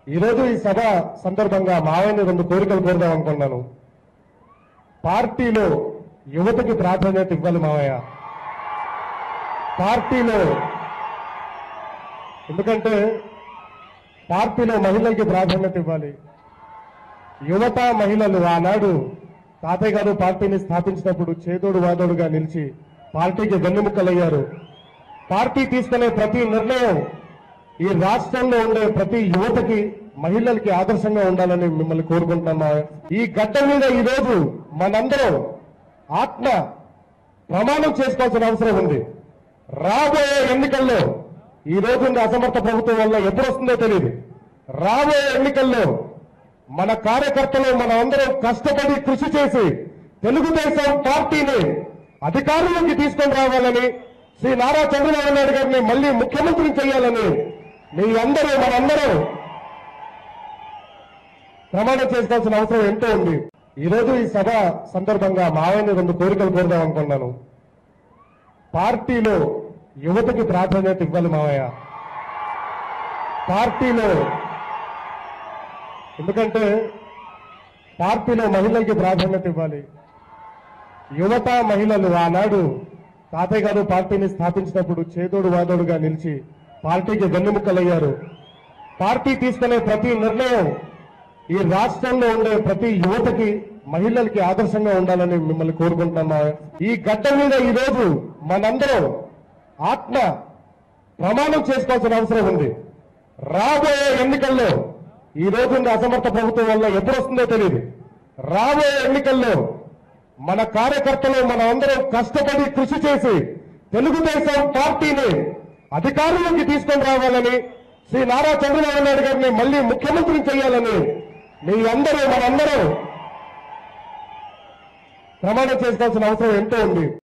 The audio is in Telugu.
ఈరోజు ఈ సభ సందర్భంగా మావయ్యని రెండు కోరికలు కోరుదాం అనుకున్నాను పార్టీలో యువతకి ప్రాధాన్యత ఇవ్వాలి మావయ్య పార్టీలో ఎందుకంటే పార్టీలో మహిళలకి ప్రాధాన్యత ఇవ్వాలి యువత మహిళలు ఆనాడు తాతయ్య గారు పార్టీని స్థాపించినప్పుడు చేదోడు వాదోడుగా నిలిచి పార్టీకి వెన్నెముకలయ్యారు పార్టీ తీసుకునే ప్రతి నిర్ణయం ఈ రాష్ట్రంలో ఉండే ప్రతి యువతకి మహిళలకి ఆదర్శంగా ఉండాలని మిమ్మల్ని కోరుకుంటున్నా ఈ గడ్డ మీద ఈ రోజు మనందరం ఆత్మ ప్రమాణం చేసుకోవాల్సిన అవసరం ఉంది రాబోయే ఎన్నికల్లో ఈ రోజు ఉండే అసమర్థ ప్రభుత్వం వల్ల ఎప్పుడు వస్తుందో తెలియదు రాబోయే ఎన్నికల్లో మన కార్యకర్తలు మన అందరం కష్టపడి కృషి చేసి తెలుగుదేశం పార్టీని అధికారంలోకి తీసుకొని రావాలని శ్రీ నారా చంద్రబాబు నాయుడు గారిని మళ్ళీ ముఖ్యమంత్రిని చేయాలని మీ అందరూ మనందరం ప్రమాణం చేసుకోవాల్సిన అవసరం ఎంతో ఉంది ఈ రోజు ఈ సభ సందర్భంగా మావయ్యని రెండు కోరికలు కోరుదాం అనుకున్నాను పార్టీలో యువతకి ప్రాధాన్యత ఇవ్వాలి మావయ్య పార్టీలో ఎందుకంటే పార్టీలో మహిళలకి ప్రాధాన్యత ఇవ్వాలి యువత మహిళలు ఆనాడు తాతయ్య గారు పార్టీని స్థాపించినప్పుడు చేదోడు వాదోడుగా నిలిచి పార్టీకి వెన్నెముకలయ్యారు పార్టీ తీసుకునే ప్రతి నిర్ణయం ఈ రాష్ట్రంలో ఉండే ప్రతి యువతకి మహిళలకి ఆదర్శంగా ఉండాలని మిమ్మల్ని కోరుకుంటున్నా ఈ గడ్డ మీద ఈ రోజు మనందరం ఆత్మ ప్రమాణం చేసుకోవాల్సిన అవసరం ఉంది రాబోయే ఎన్నికల్లో ఈ రోజు ఉండే అసమర్థ ప్రభుత్వం వల్ల ఎప్పుడు వస్తుందో తెలియదు రాబోయే ఎన్నికల్లో మన కార్యకర్తలు మన అందరం కష్టపడి కృషి చేసి తెలుగుదేశం పార్టీని అధికారంలోకి తీసుకొని రావాలని శ్రీ నారా చంద్రబాబు నాయుడు గారిని మళ్ళీ ముఖ్యమంత్రిని చేయాలని మీ అందరూ మనందరం ప్రమాణం చేసుకోవాల్సిన అవసరం ఎంతో ఉంది